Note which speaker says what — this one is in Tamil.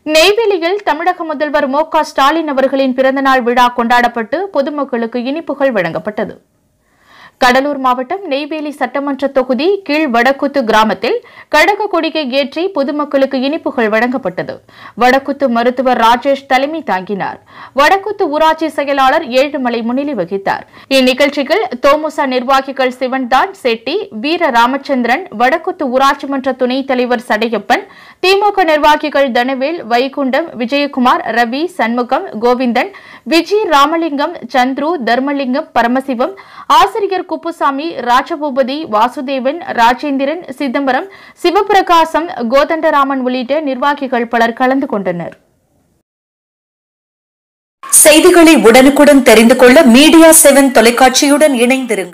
Speaker 1: நெய்வேலியில் தமிழக முதல்வர் மு க ஸ்டாலின் அவர்களின் பிறந்தநாள் விழா கொண்டாடப்பட்டு பொதுமக்களுக்கு இனிப்புகள் வழங்கப்பட்டது கடலூர் மாவட்டம் நெய்வேலி சட்டமன்ற தொகுதி கீழ் வடக்குத்து கிராமத்தில் கழக கொடியை ஏற்றி பொதுமக்களுக்கு இனிப்புகள் வழங்கப்பட்டது வடக்குத்து மருத்துவர் ராஜேஷ் தலைமை தாங்கினார் வடக்குத்து ஊராட்சி செயலாளர் ஏழுமலை முன்னிலை வகித்தார் இந்நிகழ்ச்சியில் தோமுசா நிர்வாகிகள் சிவன்தான் செட்டி வீர ராமச்சந்திரன் வடக்குத்து ஊராட்சி மன்ற துணைத் தலைவர் சடையப்பன் திமுக நிர்வாகிகள் தனவேல் வைகுண்டம் விஜயகுமார் ரவி சண்முகம் கோவிந்தன் விஜய் ராமலிங்கம் சந்துரு தர்மலிங்கம் பரமசிவம் ஆசிரியர் குப்புசாமி ராஜபூபதி வாசுதேவன் ராஜேந்திரன் சிதம்பரம் சிவபிரகாசம் கோதண்டராமன் உள்ளிட்ட நிர்வாகிகள் பலர் கலந்து கொண்டனர்
Speaker 2: செய்திகளை உடனுக்குடன் தெரிந்து கொள்ள மீடியா செவன் தொலைக்காட்சியுடன் இணைந்திருங்கள்